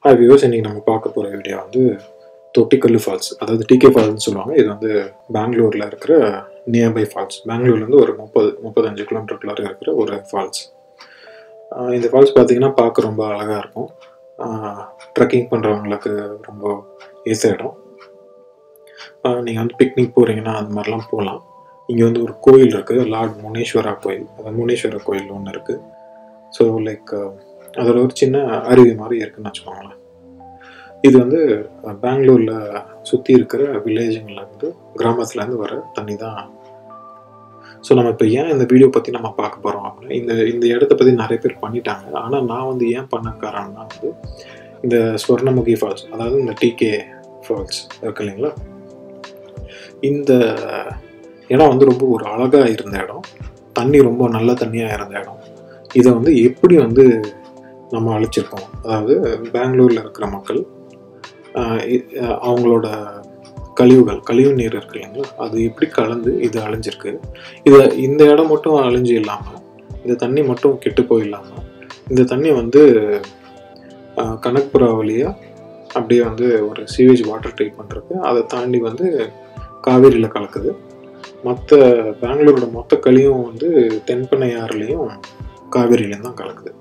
hi viewers இன்னைக்கு நம்ம பார்க்க போகிற வீடியோ வந்து தொட்டிக்கல்லு ஃபால்ஸ் அதாவது டிகே ஃபால்ஸ்னு சொல்லுவாங்க இது வந்து பெங்களூரில் இருக்கிற நியர்பை ஃபால்ஸ் பெங்களூர்லேருந்து ஒரு முப்பது முப்பத்தஞ்சு கிலோமீட்டருக்குள்ளார இருக்கிற ஒரு ஃபால்ஸ் இந்த ஃபால்ஸ் பார்த்தீங்கன்னா பார்க்க ரொம்ப அழகாக இருக்கும் ட்ரெக்கிங் பண்ணுறவங்களுக்கு ரொம்ப ஈஸி இடம் நீங்கள் வந்து பிக்னிக் போகிறீங்கன்னா அந்த மாதிரிலாம் போகலாம் இங்கே வந்து ஒரு கோயில் இருக்குது லார்ட் முனீஸ்வரா கோயில் அதாவது முனீஸ்வரர் கோயில் ஒன்று இருக்குது ஸோ லைக் அதோட ஒரு சின்ன அருவி மாதிரி இருக்குன்னு வச்சுக்கோங்களேன் இது வந்து பெங்களூரில் சுற்றி இருக்கிற வில்லேஜுங்கள்லேருந்து கிராமத்துலேருந்து வர தண்ணி தான் ஸோ நம்ம இப்போ ஏன் இந்த வீடியோ பற்றி நம்ம பார்க்க போகிறோம் அப்படின்னா இந்த இந்த இடத்த பற்றி நிறைய பேர் பண்ணிட்டாங்க ஆனால் நான் வந்து ஏன் பண்ண காரணம்னா வந்து இந்த ஸ்வர்ணமுகி ஃபால்ஸ் அதாவது இந்த டிகே ஃபால்ஸ் இருக்கு இல்லைங்களா இந்த இடம் வந்து ரொம்ப ஒரு அழகாக இருந்த இடம் தண்ணி ரொம்ப நல்ல தண்ணியாக இருந்த இடம் இதை வந்து எப்படி வந்து நம்ம அழிச்சிருக்கோம் அதாவது பெங்களூரில் இருக்கிற மக்கள் அவங்களோட கழிவுகள் கழிவு நீர் இருக்கு இல்லைங்களா அது எப்படி கலந்து இது அழிஞ்சிருக்கு இதை இந்த இடம் மட்டும் அழிஞ்சு இல்லாமல் இந்த தண்ணி மட்டும் கெட்டு போயில்லாமல் இந்த தண்ணி வந்து கனக்புரா வழியாக அப்படியே வந்து ஒரு சீவேஜ் வாட்டர் ட்ரீட்மெண்ட் இருக்குது அதை தாண்டி வந்து காவேரியில் கலக்குது மற்ற பெங்களூரோட மொத்த கழியும் வந்து தென்பெண்ணை ஆறுலேயும் காவேரியிலையும் தான் கலக்குது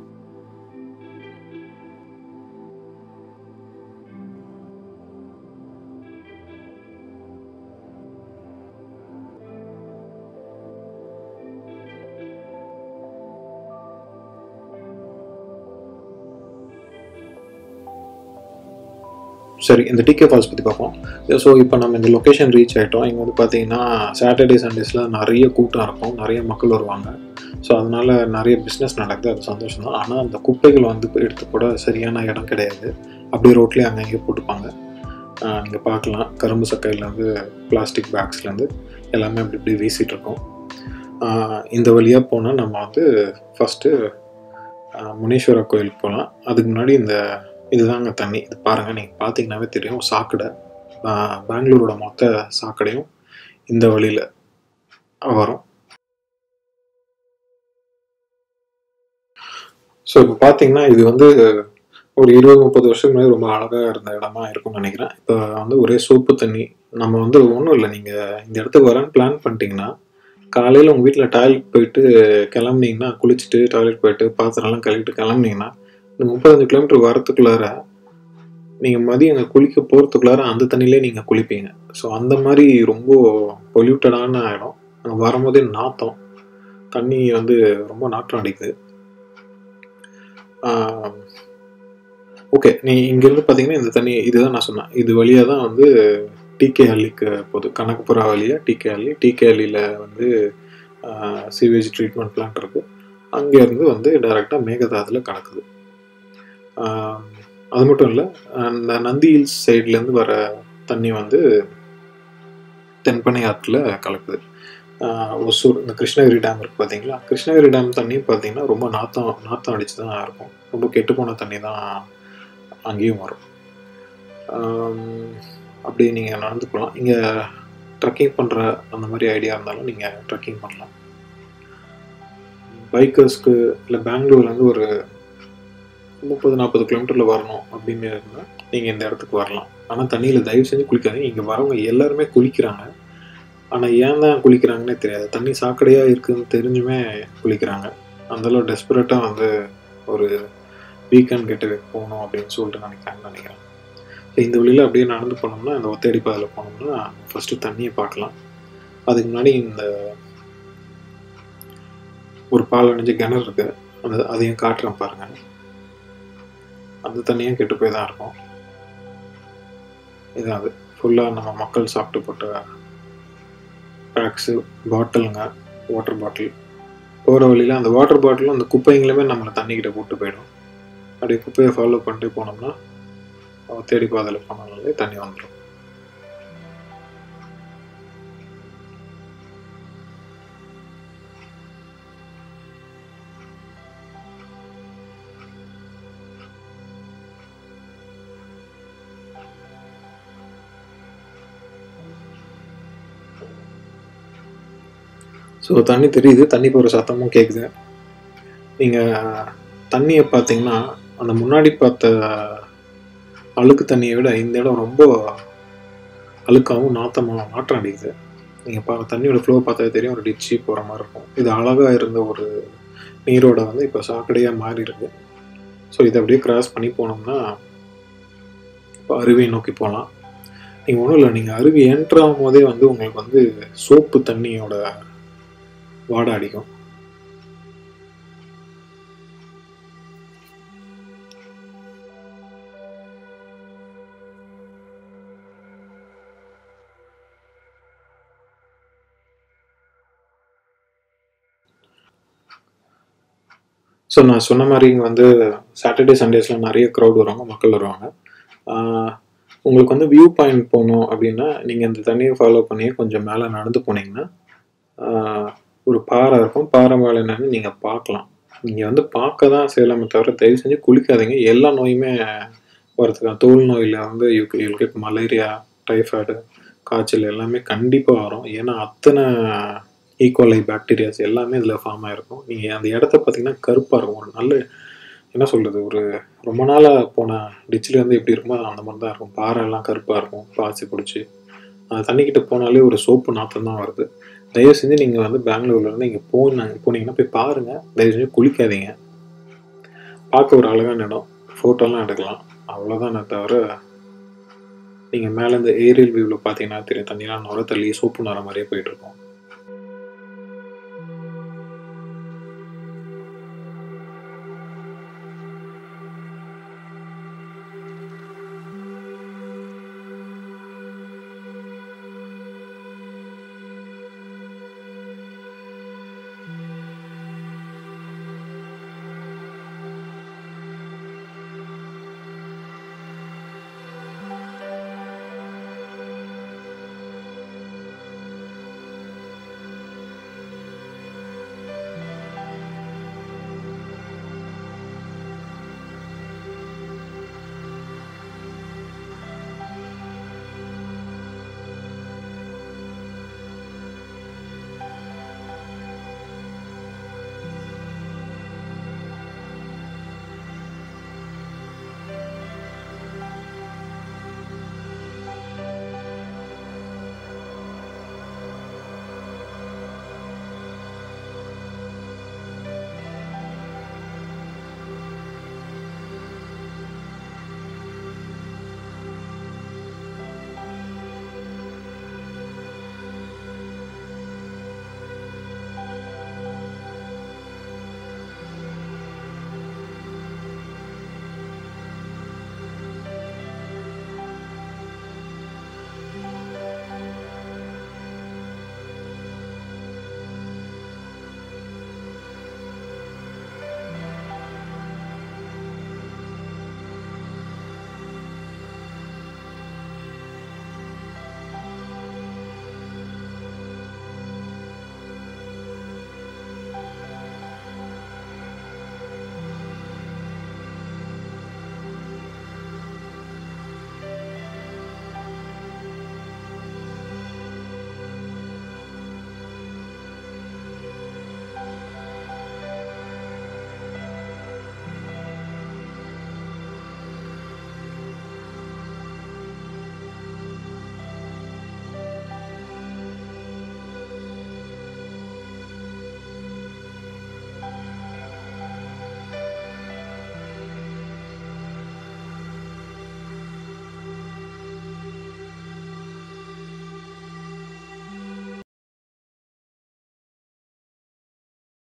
சரி இந்த டிகே ஃபால்ஸ் பற்றி பார்ப்போம் ஸோ இப்போ நம்ம இந்த லொக்கேஷன் ரீச் ஆகிட்டோம் இங்கே வந்து பார்த்தீங்கன்னா சாட்டர்டே சண்டேஸில் நிறைய கூட்டம் இருக்கும் நிறைய மக்கள் வருவாங்க ஸோ அதனால் நிறைய பிஸ்னஸ் நடக்குது அது சந்தோஷம் தான் ஆனால் அந்த குப்பைகள் வந்து எடுத்து கூட சரியான இடம் கிடையாது அப்படியே ரோட்லேயே அங்கங்கே போட்டுப்பாங்க நீங்கள் பார்க்கலாம் கரும்பு சக்கையிலேருந்து பிளாஸ்டிக் பேக்ஸ்லேருந்து எல்லாமே அப்படி இப்படி வீசிகிட்டு இருக்கோம் இந்த வழியாக போனால் நம்ம வந்து ஃபஸ்ட்டு முனீஸ்வர கோயிலுக்கு போகலாம் அதுக்கு முன்னாடி இந்த இதுதாங்க தண்ணி இது பாருங்கள் நீங்கள் பார்த்தீங்கன்னாவே தெரியும் சாக்கடை பெங்களூரோட மொத்த சாக்கடையும் இந்த வழியில் வரும் ஸோ இப்போ பார்த்தீங்கன்னா இது வந்து ஒரு இருபது முப்பது வருஷத்துக்கு முன்னாடி ரொம்ப அழகாக இருந்த இடமா இருக்கும்னு நினைக்கிறேன் இப்போ வந்து ஒரே சோப்பு தண்ணி நம்ம வந்து ஒன்றும் இல்லை நீங்கள் இந்த இடத்துக்கு வரேன்னு பிளான் பண்ணிட்டீங்கன்னா காலையில் உங்கள் வீட்டில் டாய்லெட் போயிட்டு கிளம்புனீங்கன்னா குளிச்சுட்டு டாய்லெட் போயிட்டு பாத்திரம்லாம் கழுவிட்டு கிளம்புனீங்கன்னா இந்த முப்பத்தஞ்சு கிலோமீட்டர் வரத்துக்குள்ளார நீங்கள் மதியம் அங்கே குளிக்க போகிறதுக்குள்ளார அந்த தண்ணியிலே நீங்கள் குளிப்பீங்க ஸோ அந்த மாதிரி ரொம்ப பொல்யூட்டடான இடம் அங்கே வரும்போதே நாத்தம் தண்ணி வந்து ரொம்ப நாற்றம் அடிக்குது ஓகே நீ இங்கேருந்து பார்த்தீங்கன்னா இந்த தண்ணி இதுதான் நான் சொன்னேன் இது வழியாக தான் வந்து டிகே அள்ளிக்கு போகுது கனகபுரா வழியாக டிகே அள்ளி டிகே அள்ளியில் வந்து சீவேஜ் ட்ரீட்மெண்ட் பிளான்ட் இருக்குது அங்கேருந்து வந்து டைரெக்டாக மேகதாத்தில் கலக்குது அது மட்டும் இல்லை அந்த நந்தி ஹில்ஸ் சைட்லேருந்து வர தண்ணி வந்து தென்பனை ஆற்றுல கலக்குது ஒசூர் இந்த கிருஷ்ணகிரி டேம் இருக்குது பார்த்தீங்களா கிருஷ்ணகிரி டேம் தண்ணி பார்த்தீங்கன்னா ரொம்ப நாத்தம் நாத்தம் அடித்து தான் இருக்கும் ரொம்ப கெட்டுப்போன தண்ணி தான் அங்கேயும் வரும் அப்படி நீங்கள் நடந்து போகலாம் இங்கே ட்ரெக்கிங் பண்ணுற அந்த மாதிரி ஐடியா இருந்தாலும் நீங்கள் ட்ரெக்கிங் பண்ணலாம் பைக்கர்ஸ்க்கு இல்லை பெங்களூர்லேருந்து ஒரு முப்பது நாற்பது கிலோமீட்டரில் வரணும் அப்படின்னு இருந்தால் நீங்கள் இந்த இடத்துக்கு வரலாம் ஆனால் தண்ணியில் தயவு செஞ்சு குளிக்காதீங்க இங்கே வரவங்க எல்லாருமே குளிக்கிறாங்க ஆனால் ஏன் தான் குளிக்கிறாங்கன்னே தெரியாது தண்ணி சாக்கடையாக இருக்குதுன்னு தெரிஞ்சுமே குளிக்கிறாங்க அந்தளவு டெஸ்பரேட்டாக வந்து ஒரு வீக்கெண்ட் கெட்டு போகணும் அப்படின்னு சொல்லிட்டு நினைக்கிறாங்கன்னு நினைக்கிறேன் ஸோ இந்த வழியில் அப்படியே நடந்து போனோம்னா இந்த ஒத்தடி பாதையில் போனோம்னா ஃபஸ்ட்டு தண்ணியை பார்க்கலாம் அதுக்கு முன்னாடி இந்த ஒரு பால் அணிஞ்ச கிணறு இருக்குது அந்த அதையும் காட்டுறேன் பாருங்கள் அந்த தண்ணியும் கெட்டு போய் தான் இருக்கும் இதான் அது ஃபுல்லாக நம்ம மக்கள் சாப்பிட்டு போட்ட பேக்ஸு பாட்டிலுங்க வாட்டர் பாட்டில் போகிற வழியில் அந்த வாட்டர் பாட்டிலும் அந்த குப்பைங்களுமே நம்மளை தண்ணிக்கிட்ட கூப்பிட்டு போயிடும் அப்படியே குப்பையை ஃபாலோ பண்ணிட்டு போனோம்னா தேடி பாதையில் போனாலே தண்ணி வந்துடும் ஸோ தண்ணி தெரியுது தண்ணி போகிற சத்தமும் கேட்குது நீங்கள் தண்ணியை பார்த்தீங்கன்னா அந்த முன்னாடி பார்த்த அழுக்கு தண்ணியை விட இந்த இடம் ரொம்ப அழுக்காகவும் நாத்தமாக நாற்றம் அடிக்குது நீங்கள் பா தண்ணியோட ஃப்ளோ பார்த்தாலே தெரியும் ஒரு டிச்சி போகிற மாதிரி இருக்கும் இது அழகாக இருந்த ஒரு நீரோட வந்து இப்போ சாக்கடையாக மாறி இருக்கு ஸோ இதை அப்படியே கிராஸ் பண்ணி போனோம்னா இப்போ அருவியை நோக்கி போகலாம் நீங்கள் ஒன்றும் இல்லை நீங்கள் அருவி என்ட்ரு ஆகும் போதே வந்து உங்களுக்கு வந்து சோப்பு தண்ணியோட வாடை அடிக்கும் ஸோ நான் சொன்ன மாதிரி இங்கே வந்து சாட்டர்டே சண்டேஸில் நிறைய க்ரௌட் வருவாங்க மக்கள் வருவாங்க ஆஹ் உங்களுக்கு வந்து வியூ பாயிண்ட் போகணும் அப்படின்னா நீங்கள் இந்த தண்ணியை ஃபாலோ பண்ணி கொஞ்சம் மேலே நடந்து போனீங்கன்னா ஆஹ் ஒரு பாறை இருக்கும் பாறை மேலே என்னன்னு நீங்கள் பார்க்கலாம் நீங்கள் வந்து பார்க்க தான் செய்யலாமே தவிர தயவு செஞ்சு குளிக்காதீங்க எல்லா நோயுமே வரதுக்கான தோல் நோயில் வந்து யூக்கு யூக்கு மலேரியா டைஃபாய்டு காய்ச்சல் எல்லாமே கண்டிப்பாக வரும் ஏன்னா அத்தனை ஈக்குவலை பாக்டீரியாஸ் எல்லாமே இதில் ஃபார்ம் ஆகிருக்கும் நீங்கள் அந்த இடத்த பார்த்தீங்கன்னா கருப்பாக இருக்கும் ஒரு நல்ல என்ன சொல்கிறது ஒரு ரொம்ப நாளாக போன டிச்சில் வந்து எப்படி இருக்குமோ அந்த மாதிரி தான் இருக்கும் பாறை எல்லாம் கருப்பாக இருக்கும் பாசி பிடிச்சி அந்த தண்ணிக்கிட்ட போனாலே ஒரு சோப்பு நாற்றம் தான் வருது தயவு செஞ்சு நீங்கள் வந்து பெங்களூர்லேருந்து இங்கே போனாங்க போனீங்கன்னா போய் பாருங்கள் தயவு செஞ்சு குளிக்காதீங்க பார்க்க ஒரு அழகான இடம் ஃபோட்டோலாம் எடுக்கலாம் அவ்வளோதானே தவிர நீங்கள் மேலே இந்த ஏரியல் வியூவில் பார்த்தீங்கன்னா தெரியும் தண்ணியெலாம் நுர தள்ளி சோப்பு நுர மாதிரியே போயிட்டுருக்கோம்